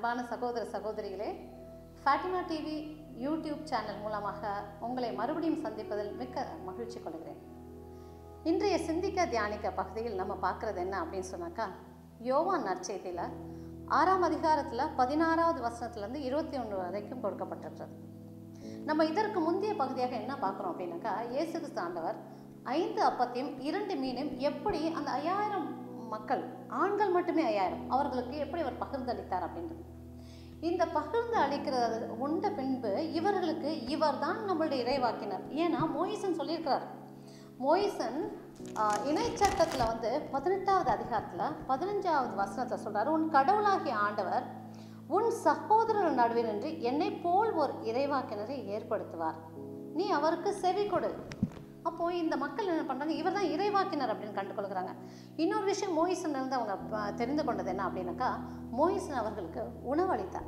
அன்பான சகோதர சகோதரிகளே ஃபேட்டிமா டிவி யூடியூப் சேனல் மூலமாக உங்களை மறுபடியும் சந்திப்பதில் மிக்க மகிழ்ச்சி கொள்கிறேன் இன்றைய சிந்திக்க தியானிக்க பகுதியில் நம்ம பார்க்குறது என்ன அப்படின்னு சொன்னாக்கா யோவான் நற்செய்தியில் ஆறாம் அதிகாரத்தில் பதினாறாவது வசனத்துலேருந்து இருபத்தி ஒன்று வரைக்கும் கொடுக்கப்பட்டிருக்கிறது நம்ம இதற்கு முந்தைய பகுதியாக என்ன பார்க்குறோம் அப்படின்னாக்கா இயேசு கிறிஸ்து ஆண்டவர் ஐந்து அப்பத்தையும் இரண்டு மீனையும் எப்படி அந்த ஐயாயிரம் மக்கள் ஆண்கள் மட்டுமே ஐயாயிரம் அவர்களுக்கு எப்படி அவர் பகிர்ந்தளித்தார் அப்படின்றது இந்த பகிர்ந்து அளிக்கிறது உண்ட பின்பு இவர்களுக்கு இவர்தான் நம்மளுடைய இறைவாக்கினர் ஏன்னா மோயிசன் சொல்லியிருக்கிறார் மோயிசன் ஆஹ், இணைச்சட்டத்தில் வந்து பதினெட்டாவது அதிகாரத்தில் பதினஞ்சாவது வசனத்தில் சொல்றாரு உன் கடவுளாகிய ஆண்டவர் உன் சகோதரர் நடுவில் நின்று என்னை போல் ஒரு இறைவாக்கினரை ஏற்படுத்துவார் நீ அவருக்கு செவி கொடு அப்போ இந்த மக்கள் என்ன பண்றாங்க இவர் தான் இறைவாக்கினர் அப்படின்னு கண்டுகொள்கிறாங்க இன்னொரு விஷயம் மோயிசன் இருந்து அவங்க ப- தெரிந்து கொண்டது என்ன அப்படின்னாக்கா மோயிசன் அவர்களுக்கு உணவளித்தார்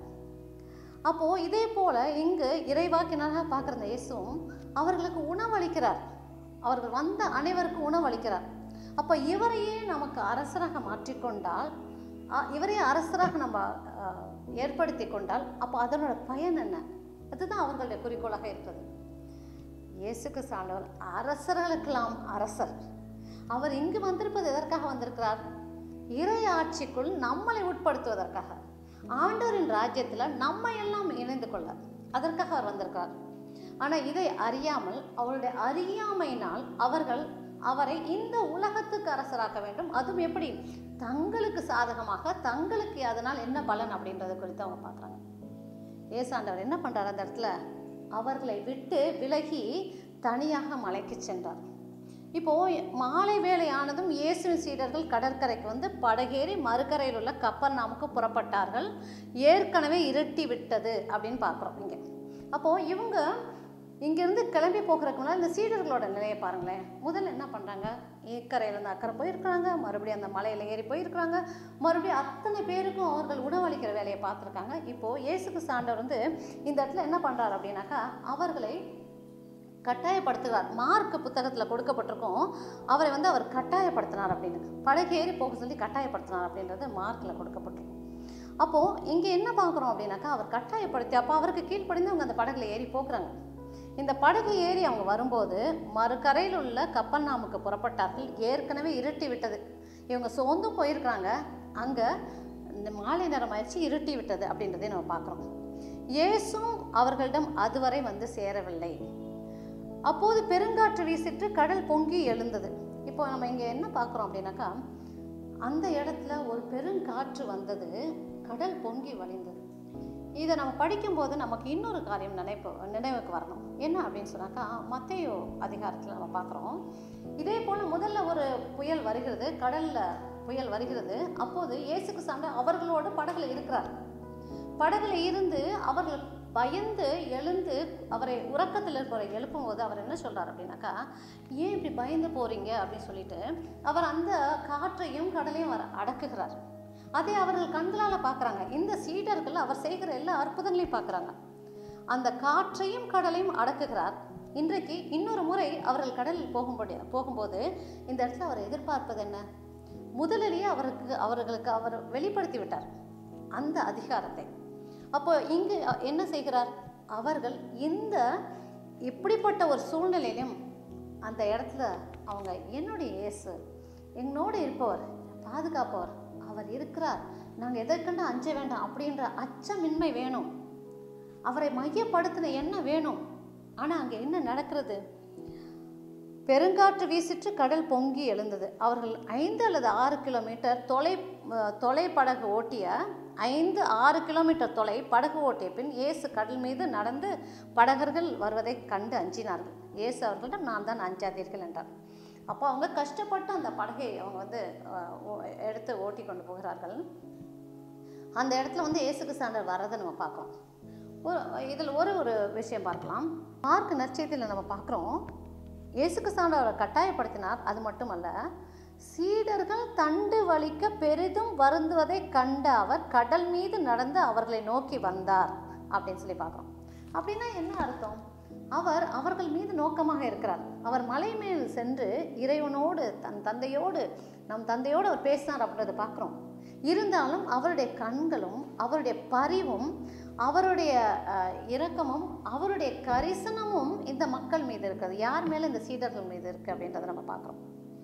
அப்போ இதே போல இங்கு இறைவாக்கினராக பார்க்குற இந்த இயேசுவும் அவர்களுக்கு உணவளிக்கிறார் அவர்கள் வந்த அனைவருக்கும் உணவளிக்கிறார் அப்போ இவரையே நமக்கு அரசராக மாற்றிக்கொண்டால் அ, இவரையே அரசராக நம்ம அ, ஏற்படுத்தி கொண்டால் அப்போ அதனோட பயன் என்ன அதுதான் அவர்களுடைய குறிக்கோளாக இருக்கிறது இயேசுக்கு சாண்டவர் அரசர்களுக்கெல்லாம் அரசர் அவர் இங்கு வந்திருப்பது எதற்காக வந்திருக்கிறார் இறை ஆட்சிக்குள் நம்மளை உட்படுத்துவதற்காக ஆண்டவரின் ராஜ்யத்தில் நம்ம எல்லாம் இணைந்து கொள்ள அதற்காக அவர் வந்திருக்கிறார் ஆனால் இதை அறியாமல் அவருடைய அறியாமையினால் அவர்கள் அவரை இந்த உலகத்துக்கு அரசராக்க வேண்டும் அதுவும் எப்படி தங்களுக்கு சாதகமாக தங்களுக்கு அதனால் என்ன பலன் அப்படின்றது குறித்து அவங்க பார்க்குறாங்க ஏசாண்டவர் என்ன பண்றார் அந்த இடத்துல அவர்களை விட்டு விலகி தனியாக மலைக்கு சென்றார் இப்போ மாலை வேளையானதும் இயேசுவின் சீடர்கள் கடற்கரைக்கு வந்து படகேறி மறுகரையில் உள்ள கப்பர் நாமுக்கு புறப்பட்டார்கள் ஏற்கனவே இருட்டி விட்டது அப்படின்னு பார்க்குறோம் இங்கே அப்போ இவங்க இங்கேருந்து கிளம்பி போகிறதுக்கு முன்னாடி இந்த சீடர்களோட நிலையை பாருங்களேன் முதல்ல என்ன பண்ணுறாங்க இக்கரையிலேருந்து அக்கறை போயிருக்கிறாங்க மறுபடியும் அந்த மலையில் ஏறி போயிருக்கிறாங்க மறுபடியும் அத்தனை பேருக்கும் அவர்கள் உணவளிக்கிற வேலையை பார்த்துருக்காங்க இப்போது இயேசுக்கு சாண்டவர் வந்து இந்த இடத்துல என்ன பண்ணுறாரு அப்படின்னாக்கா அவர்களை கட்டாயப்படுத்துகிறார் மார்க் புத்தகத்தில் கொடுக்கப்பட்டிருக்கும் அவரை வந்து அவர் கட்டாயப்படுத்தினார் அப்படின்னு படகேறி போக சொல்லி கட்டாயப்படுத்தினார் அப்படின்றது மார்க்கில் கொடுக்கப்பட்டிருக்கும் அப்போது இங்கே என்ன பார்க்குறோம் அப்படின்னாக்கா அவர் கட்டாயப்படுத்தி அப்போ அவருக்கு கீழ்ப்படிந்து அவங்க அந்த படகுல ஏறி போக்குறாங்க இந்த படகு ஏறி அவங்க வரும்போது மறுகரையில் உள்ள கப்பன்னாமுக்கு புறப்பட்டார்கள் ஏற்கனவே இருட்டி விட்டது இவங்க சோர்ந்து போயிருக்கிறாங்க அங்கே இந்த மாலை நேரம் ஆயிடுச்சு இருட்டி விட்டது அப்படின்றதை நம்ம பார்க்குறோம் இயேசும் அவர்களிடம் அதுவரை வந்து சேரவில்லை அப்போது பெருங்காற்று வீசிட்டு கடல் பொங்கி எழுந்தது இப்போ நம்ம இங்கே என்ன பார்க்குறோம் அப்படின்னாக்கா அந்த இடத்துல ஒரு பெருங்காற்று வந்தது கடல் பொங்கி வழிந்தது இதை நம்ம படிக்கும்போது நமக்கு இன்னொரு காரியம் நினைப்பு நினைவுக்கு வரணும் என்ன அப்படின்னு சொன்னாக்கா மத்தேயோ அதிகாரத்தில் நம்ம பார்க்குறோம் இதே போல் முதல்ல ஒரு புயல் வருகிறது கடலில் புயல் வருகிறது அப்போது இயேசுக்கு சார்ந்த அவர்களோடு படகுல இருக்கிறார் படகுல இருந்து அவர்கள் பயந்து எழுந்து அவரை உறக்கத்தில் இருக்கிற எழுப்பும்போது அவர் என்ன சொல்றார் அப்படின்னாக்கா ஏன் இப்படி பயந்து போறீங்க அப்படின்னு சொல்லிட்டு அவர் அந்த காற்றையும் கடலையும் அவர் அடக்குகிறார் அதை அவர்கள் கண்களால் பார்க்குறாங்க இந்த சீடர்கள் அவர் செய்கிற எல்லா அற்புதங்களையும் பார்க்குறாங்க அந்த காற்றையும் கடலையும் அடக்குகிறார் இன்றைக்கு இன்னொரு முறை அவர்கள் கடலில் போகும்போது போகும்போது இந்த இடத்துல அவர் எதிர்பார்ப்பது என்ன முதலிலேயே அவருக்கு அவர்களுக்கு அவர் வெளிப்படுத்தி விட்டார் அந்த அதிகாரத்தை அப்போ இங்கு அ- என்ன செய்கிறார் அவர்கள் இந்த இப்படிப்பட்ட ஒரு சூழ்நிலையிலும் அந்த இடத்துல அவங்க என்னுடைய இயேசு என்னோடு இருப்பவர் பாதுகாப்பவர் அவர் இருக்கிறார் நாங்கள் எதற்கண்டு அஞ்ச வேண்டாம் அப்படின்ற அச்சமின்மை வேணும் அவரை மையப்படுத்தின என்ன வேணும் ஆனால் அங்கே என்ன நடக்கிறது பெருங்காற்று வீசிற்று கடல் பொங்கி எழுந்தது அவர்கள் ஐந்து அல்லது ஆறு கிலோமீட்டர் தொலை அஹ், தொலை படகு ஓட்டிய ஐந்து ஆறு கிலோமீட்டர் தொலை படகு ஓட்டிய பின் இயேசு கடல் மீது நடந்து படகர்கள் வருவதை கண்டு அஞ்சினார்கள் இயேசு அவர்களிடம் நான் தான் அஞ்சாதீர்கள் என்றார் அப்போ அவங்க கஷ்டப்பட்டு அந்த படகை அவங்க வந்து அஹ், ஓ- எடுத்து ஓட்டி கொண்டு போகிறார்கள் அந்த இடத்துல வந்து இயேசுக்கு சாண்டர் வர்றதை நம்ம பார்க்குறோம் ஒரு இதில் ஒரு ஒரு விஷயம் பார்க்கலாம் மார்க் நற்செய்தியில் நம்ம பார்க்குறோம் இயேசுக்கு சாண்டர் அவரை கட்டாயப்படுத்தினார் அது மட்டுமல்ல சீடர்கள் தண்டு வலிக்க பெரிதும் வருந்துவதை கண்ட அவர் கடல் மீது நடந்து அவர்களை நோக்கி வந்தார் அப்படின்னு சொல்லி பார்க்குறோம் அப்படின்னா என்ன அர்த்தம் அவர் அவர்கள் மீது நோக்கமாக இருக்கிறார் அவர் மலை மேல் சென்று இறைவனோடு தன் தந்தையோடு நம் தந்தையோடு அவர் பேசினார் அப்படின்றத பார்க்குறோம் இருந்தாலும் அவருடைய கண்களும் அவருடைய பரிவும் அவருடைய அஹ், இரக்கமும் அவருடைய கரிசனமும் இந்த மக்கள் மீது இருக்குது யார் மேலே இந்த சீடர்கள் மீது இருக்குது அப்படின்றத நம்ம பார்க்குறோம்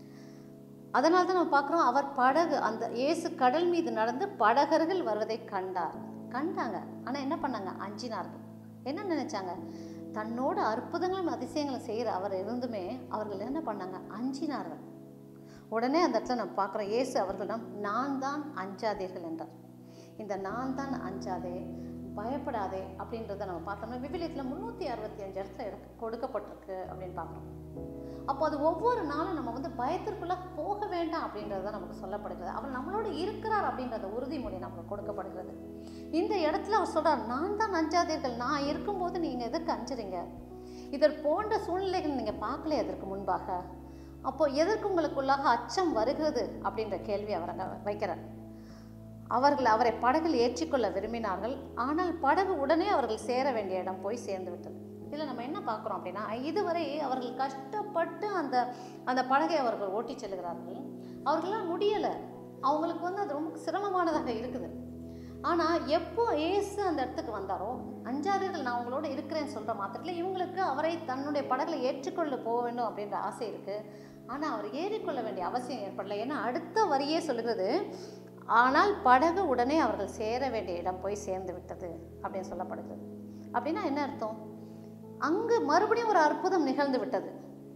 அதனால தான் நம்ம பார்க்குறோம் அவர் படகு அந்த இயேசு கடல் மீது நடந்து படகர்கள் வருவதை கண்டார் கண்டாங்க ஆனால் என்ன பண்ணாங்க அஞ்சினார்கள் என்ன நினைச்சாங்க தன்னோட அற்புதங்களும் அதிசயங்களும் செய்கிற அவர் இருந்துமே அவர்கள் என்ன பண்ணாங்க அஞ்சினார்கள் உடனே அந்த இடத்துல நம்ம பார்க்குறோம் இயேசு அவர்களிடம் நான் தான் அஞ்சாதீர்கள் என்றார் இந்த நான் தான் அஞ்சாதே பயப்படாதே அப்படின்றத நம்ம பார்த்தோம்னா விவிலியத்தில் முந்நூற்றி அறுபத்தி அஞ்சு இடத்துல இருக்கு- கொடுக்கப்பட்டிருக்கு அப்படின்னு பார்க்குறோம் அப்போ அது ஒவ்வொரு நாளும் நம்ம வந்து பயத்திற்குள்ளே போக வேண்டாம் அப்படின்றது தான் நமக்கு சொல்லப்படுகிறது அவர் நம்மளோட இருக்கிறார் அப்படின்றத உறுதிமொழி நமக்கு கொடுக்கப்படுகிறது இந்த இடத்துல அவர் சொல்றார் நான் தான் அஞ்சாதீர்கள் நான் இருக்கும்போது நீங்கள் எதுக்கு அஞ்சுறீங்க இதற் போன்ற சூழ்நிலைகள் நீங்கள் பார்க்கல அதற்கு முன்பாக அப்போ எதற்கு உங்களுக்குள்ளாக அச்சம் வருகிறது அப்படின்ற கேள்வி அவர் அங்க வைக்கிறார் அவர்கள் அவரை படகில் ஏற்றிக்கொள்ள விரும்பினார்கள் ஆனால் படகு உடனே அவர்கள் சேர வேண்டிய இடம் போய் சேர்ந்து விட்டது இதில் நம்ம என்ன பார்க்குறோம் அப்படின்னா இதுவரை அவர்கள் கஷ்டப்பட்டு அந்த அந்த படகை அவர்கள் ஓட்டி செல்கிறார்கள் அவர்களால் முடியலை அவங்களுக்கு வந்து அது ரொம்ப சிரமமானதாக இருக்குது ஆனால் எப்போ ஏசு அந்த இடத்துக்கு வந்தாரோ அஞ்சாதீர்கள் நான் உங்களோட இருக்கிறேன்னு சொல்கிற மாத்திரத்தில் இவங்களுக்கு அவரை தன்னுடைய படகுல ஏற்றுக்கொள்ள போக வேண்டும் அப்படின்ற ஆசை இருக்குது ஆனால் அவர் ஏறிக்கொள்ள வேண்டிய அவசியம் ஏற்படல ஏன்னா அடுத்த வரியே சொல்லுகிறது ஆனால் படகு உடனே அவர்கள் சேர வேண்டிய இடம் போய் சேர்ந்து விட்டது அப்படின்னு சொல்லப்படுகிறது அப்படின்னா என்ன அர்த்தம் அங்கு மறுபடியும் ஒரு அற்புதம் நிகழ்ந்து விட்டது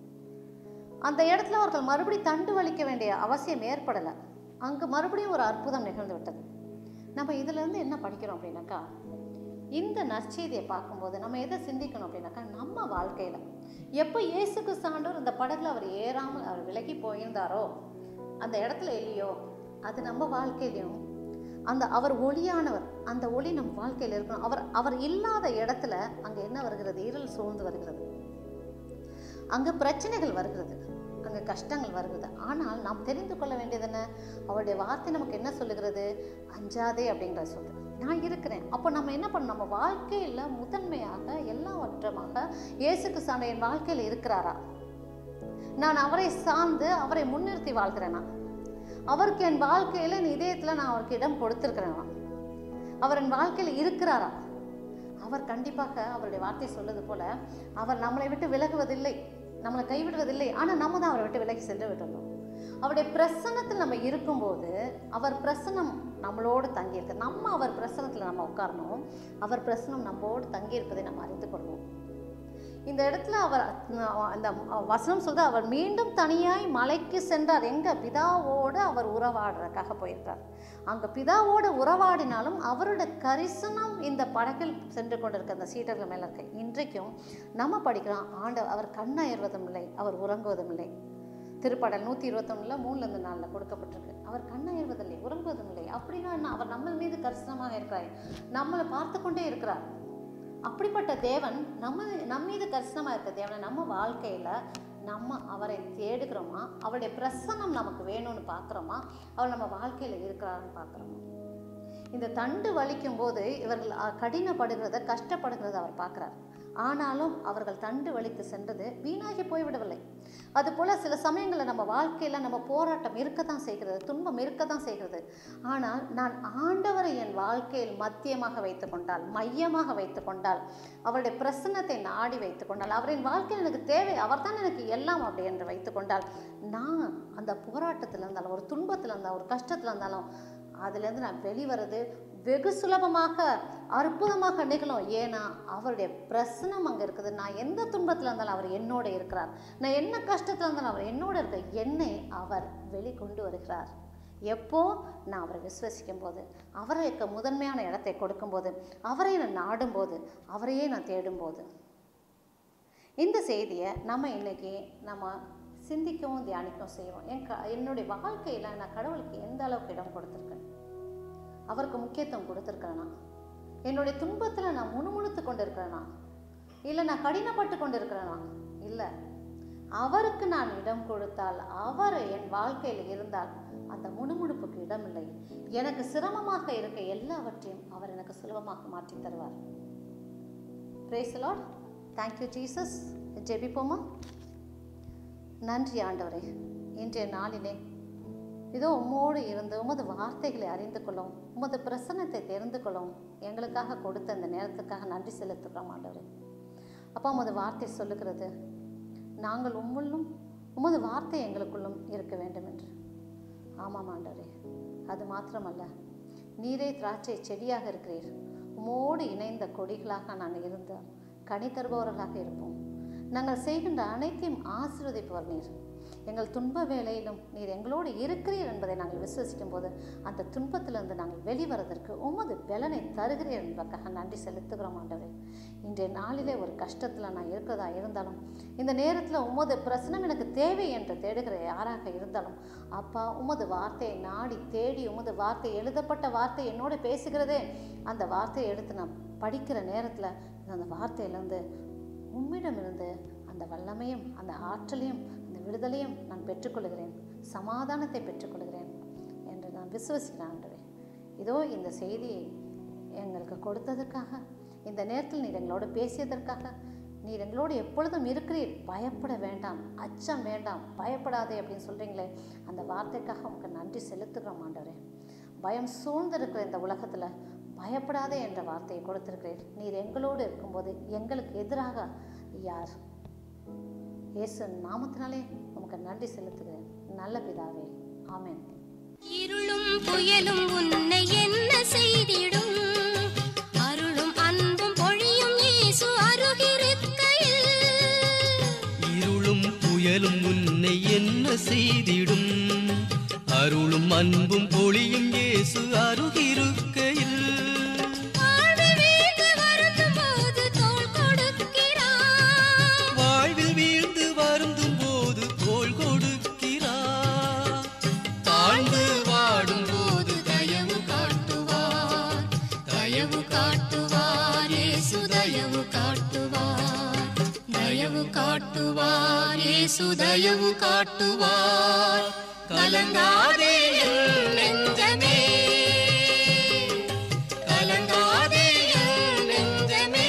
அந்த இடத்துல அவர்கள் மறுபடியும் தண்டு வலிக்க வேண்டிய அவசியம் ஏற்படலை அங்கு மறுபடியும் ஒரு அற்புதம் நிகழ்ந்து விட்டது நம்ம இதிலேருந்து என்ன படிக்கிறோம் அப்படின்னாக்கா இந்த நற்செய்தியை பார்க்கும்போது நம்ம எதை சிந்திக்கணும் அப்படின்னாக்கா நம்ம வாழ்க்கையில் எப்போ இயேசு கிறிஸ்தாண்டவர் இந்த படகுல அவர் ஏறாமல் அவர் விலகி போயிருந்தாரோ அந்த இடத்துல இல்லையோ அது நம்ம வாழ்க்கையிலையும் அந்த அவர் ஒளியானவர் அந்த ஒளி நம் வாழ்க்கையில் இருக்கணும் அவர் அவர் இல்லாத இடத்துல அங்கே என்ன வருகிறது இருள் சூழ்ந்து வருகிறது அங்கே பிரச்சனைகள் வருகிறது அங்கே கஷ்டங்கள் வருகிறது ஆனால் நாம் தெரிந்து கொள்ள வேண்டியது என்ன அவருடைய வார்த்தை நமக்கு என்ன சொல்லுகிறது அஞ்சாதே அப்படிங்கிற சொல்லுது நான் இருக்கிறேன் அப்போ நம்ம என்ன பண்ணணும் நம்ம வாழ்க்கையில் முதன்மையாக எல்லாவற்றமாக இயேசுக்கு சார்ந்த என் வாழ்க்கையில் இருக்கிறாரா நான் அவரை சார்ந்து அவரை முன்னிறுத்தி வாழ்கிறேனா அவருக்கு என் வாழ்க்கையில் என் இதயத்தில் நான் அவருக்கு இடம் கொடுத்துருக்கிறேனா அவர் என் வாழ்க்கையில் இருக்கிறாரா அவர் கண்டிப்பாக அவருடைய வார்த்தை சொல்வது போல அவர் நம்மளை விட்டு விலகுவதில்லை நம்மளை கைவிடுவதில்லை ஆனால் நம்ம தான் அவரை விட்டு விலகி சென்று விட்டுறோம் அவருடைய பிரசன்னத்தில் நம்ம இருக்கும்போது அவர் பிரசன்னம் நம்மளோடு தங்கியிருக்கு நம்ம அவர் பிரசன்னத்தில் நம்ம உட்காரணும் அவர் பிரசன்னம் நம்மோடு தங்கியிருப்பதை நம்ம அறிந்து கொள்வோம் இந்த இடத்துல அவர் அந்த வசனம் சொல்றது அவர் மீண்டும் தனியாய் மலைக்கு சென்றார் எங்க பிதாவோடு அவர் உறவாடுறதுக்காக போயிருக்கார் அங்க பிதாவோடு உறவாடினாலும் அவரோட கரிசனம் இந்த படகில் சென்று கொண்டிருக்க அந்த சீடர்கள் மேல இருக்கு இன்றைக்கும் நம்ம படிக்கிறோம் ஆண்ட அவர் கண்ணயர்வதும் இல்லை அவர் உறங்குவதும் இல்லை திருப்பாடல் நூற்றி இருபத்தொன்னில் மூணுலேருந்து நாலில் கொடுக்கப்பட்டிருக்கு அவர் கண்ணயர்வதில்லை உறங்குவதும் இல்லை அப்படின்னா என்ன அவர் நம்ம மீது கரிசனமாக இருக்கிறார் நம்மளை பார்த்து கொண்டே இருக்கிறார் அப்படிப்பட்ட தேவன் நம்ம நம்ம மீது கரிசனமாக இருக்க தேவனை நம்ம வாழ்க்கையில் நம்ம அவரை தேடுகிறோமா அவருடைய பிரசன்னம் நமக்கு வேணும்னு பார்க்குறோமா அவர் நம்ம வாழ்க்கையில் இருக்கிறாருன்னு பார்க்குறோமா இந்த தண்டு வலிக்கும் போது இவர்கள் அ, கடினப்படுகிறத கஷ்டப்படுகிறத அவர் பார்க்குறார் ஆனாலும் அவர்கள் தண்டு வலித்து சென்றது வீணாகி போய்விடவில்லை அதுபோல் சில சமயங்களில் நம்ம வாழ்க்கையில் நம்ம போராட்டம் இருக்க தான் செய்கிறது துன்பம் இருக்க தான் செய்கிறது ஆனால் நான் ஆண்டவரை என் வாழ்க்கையில் மத்தியமாக வைத்து கொண்டால் மையமாக வைத்து கொண்டால் அவருடைய பிரசன்னத்தை நாடி வைத்து கொண்டால் அவரின் வாழ்க்கையில் எனக்கு தேவை அவர் தான் எனக்கு எல்லாம் அப்படி என்று வைத்து கொண்டால் நான் அந்த போராட்டத்தில் இருந்தாலும் ஒரு துன்பத்தில் இருந்தாலும் ஒரு கஷ்டத்தில் இருந்தாலும் அதுலேருந்து நான் வெளிவரது வெகு சுலபமாக அற்புதமாக நிகழும் ஏன்னா அவருடைய பிரசனம் அங்கே இருக்குது நான் எந்த துன்பத்தில் இருந்தாலும் அவர் என்னோட இருக்கிறார் நான் என்ன கஷ்டத்தில் இருந்தாலும் அவர் என்னோட இருக்க என்னை அவர் வெளிக்கொண்டு வருகிறார் எப்போ நான் அவரை விசுவசிக்கும் போது அவருக்கு முதன்மையான இடத்தை கொடுக்கும்போது அவரை நான் நாடும்போது அவரையே நான் தேடும்போது இந்த செய்தியை நம்ம இன்னைக்கு நம்ம சிந்திக்கவும் தியானிக்கவும் செய்வோம் என் க என்னுடைய வாழ்க்கையில் நான் கடவுளுக்கு எந்த அளவுக்கு இடம் கொடுத்துருக்கேன் அவருக்கு முக்கியத்துவம் கொடுத்துருக்கிறேனா என்னுடைய துன்பத்தில் நான் முணுமுணுத்து கொண்டு இருக்கிறேனா இல்லை நான் கடினப்பட்டு கொண்டு இருக்கிறேனா இல்லை அவருக்கு நான் இடம் கொடுத்தால் அவர் என் வாழ்க்கையில் இருந்தால் அந்த முணுமுணுப்புக்கு இடமில்லை எனக்கு சிரமமாக இருக்க எல்லாவற்றையும் அவர் எனக்கு சுலபமாக மாற்றி தருவார் பிரேஸ் லார்ட் தேங்க்யூ ஜீசஸ் ஜெபிப்போமா நன்றி ஆண்டவரே இன்றைய நாளிலே இதோ உம்மோடு இருந்து உமது வார்த்தைகளை அறிந்து கொள்ளும் உமது பிரசன்னத்தை தெரிந்து கொள்ளும் எங்களுக்காக கொடுத்த இந்த நேரத்துக்காக நன்றி செலுத்துகிறோம் ஆண்டவரே அப்பா உமது வார்த்தை சொல்லுகிறது நாங்கள் உம்முள்ளும் உமது வார்த்தை எங்களுக்குள்ளும் இருக்க வேண்டும் என்று ஆமாம் ஆண்டவரே அது மாத்திரமல்ல நீரே திராட்சை செடியாக இருக்கிறீர் உமோடு இணைந்த கொடிகளாக நாங்கள் இருந்தால் கனி தருபவர்களாக இருப்போம் நாங்கள் செய்கின்ற அனைத்தையும் ஆசீர்வதிப்பவர் நீர் எங்கள் துன்ப வேளையிலும் நீர் எங்களோடு இருக்கிறீர் என்பதை நாங்கள் விசுவசிக்கும் போது அந்த துன்பத்திலிருந்து நாங்கள் வெளிவரதற்கு உமது பலனை தருகிறீர் என்பதற்காக நன்றி செலுத்துகிறோம் ஆண்டவரே இன்றைய நாளிலே ஒரு கஷ்டத்தில் நான் இருக்கிறதா இருந்தாலும் இந்த நேரத்தில் உமது பிரசனம் எனக்கு தேவை என்று தேடுகிற யாராக இருந்தாலும் அப்பா உமது வார்த்தையை நாடி தேடி உமது வார்த்தை எழுதப்பட்ட வார்த்தை என்னோடு பேசுகிறதே அந்த வார்த்தையை எடுத்து நான் படிக்கிற நேரத்தில் அந்த வார்த்தையிலேருந்து உம்மிடமிருந்து அந்த வல்லமையும் அந்த ஆற்றலையும் அந்த விடுதலையும் நான் பெற்றுக்கொள்கிறேன் சமாதானத்தை பெற்றுக்கொள்கிறேன் என்று நான் விசுவசிக்கிறேன் ஆண்டவரே இதோ இந்த செய்தியை எங்களுக்கு கொடுத்ததற்காக இந்த நேரத்தில் நீர் எங்களோடு பேசியதற்காக நீர் எங்களோடு எப்பொழுதும் இருக்கிறீர் பயப்பட வேண்டாம் அச்சம் வேண்டாம் பயப்படாதே அப்படின்னு சொல்கிறீங்களே அந்த வார்த்தைக்காக உங்களுக்கு நன்றி செலுத்துகிறோம் ஆண்டவரே பயம் சூழ்ந்திருக்கிற இந்த உலகத்தில் பயப்படாதே என்ற வார்த்தையை கொடுத்திருக்கிறீர் நீர் எங்களோடு இருக்கும்போது எங்களுக்கு எதிராக யார் இயேசு நாமத்தினாலே உமக்கு நன்றி செலுத்துகிறேன் நல்ல பிதாவே ஆமென் இருளும் புயலும் உன்னை என்ன செய்திடும் அருளும் அன்பும் பொழியும் இயேசு அருகிருக்கையில் இருளும் புயலும் உன்னை என்ன செய்திடும் அருளும் அன்பும் பொழியும் இயேசு அருகிருக்கையில் வாழ்வில் வீழ்ந்து வருந்தும் போது தோள் கொடுக்கிறார் வாழ்வில் வீழ்ந்து வருந்தும் போது தோள் கொடுக்கிறார் தாழ்ந்து வாடும் போது தயவு காட்டுவார் தயவு காட்டுவார் இயேசு தயவு காட்டுவார் தயவு காட்டுவார் இயேசு தயவு காட்டுவார் கலங்காதே என் நெஞ்சமே கலங்காதே என் நெஞ்சமே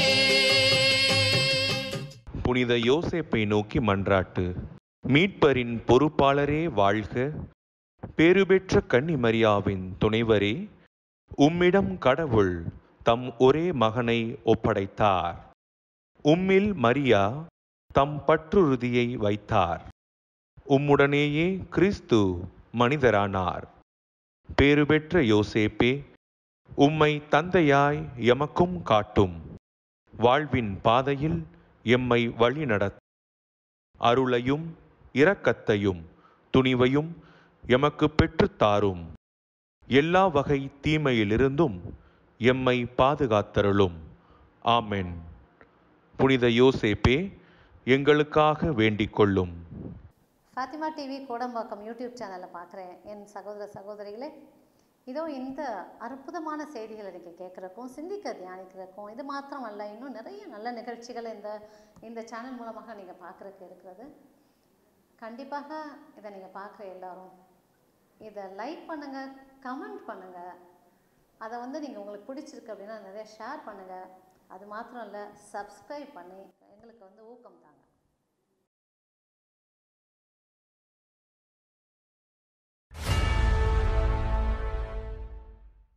புனித யோசேப்பை நோக்கி மன்றாட்டு மீட்பரின் பொறுப்பாளரே வாழ்க பேறுபெற்ற கன்னிமரியாவின் துணைவரே உம்மிடம் கடவுள் தம் ஒரே மகனை ஒப்படைத்தார் உம்மில் மரியா தம் பற்றுறுதியை வைத்தார் உம்முடனேயே கிறிஸ்து மனிதரானார் பேறுபெற்ற யோசேப்பே உம்மை தந்தையாய் எமக்கும் காட்டும் வாழ்வின் பாதையில் எம்மை வழிநடத் அருளையும் இரக்கத்தையும் துணிவையும் எமக்கு பெற்றுத் தாரும் எல்லா வகை தீமையிலிருந்தும் எம்மை பாதுகாத்தருளும் ஆமென் புனித யோசேப்பே எங்களுக்காக வேண்டிக் கொள்ளும் ஃபாத்திமா டிவி கோடம்பாக்கம் யூடியூப் சேனலில் பார்க்குறேன் என் சகோதர சகோதரிகளே இதோ இந்த அற்புதமான செய்திகளை நீங்கள் கேட்குறக்கும் சிந்திக்க தியானிக்கிறக்கும் இது மாத்திரமல்ல இன்னும் நிறைய நல்ல நிகழ்ச்சிகள் இந்த இந்த சேனல் மூலமாக நீங்கள் பார்க்குறக்கு இருக்கிறது கண்டிப்பாக இதை நீங்கள் பார்க்குற எல்லாரும் இதை லைக் பண்ணுங்கள் கமெண்ட் பண்ணுங்கள் அதை வந்து நீங்கள் உங்களுக்கு பிடிச்சிருக்கு அப்படின்னா நிறைய ஷேர் பண்ணுங்கள் அது மாத்திரம் இல்லை சப்ஸ்கிரைப் பண்ணி எங்களுக்கு வந்து ஊக்கம் தாங்க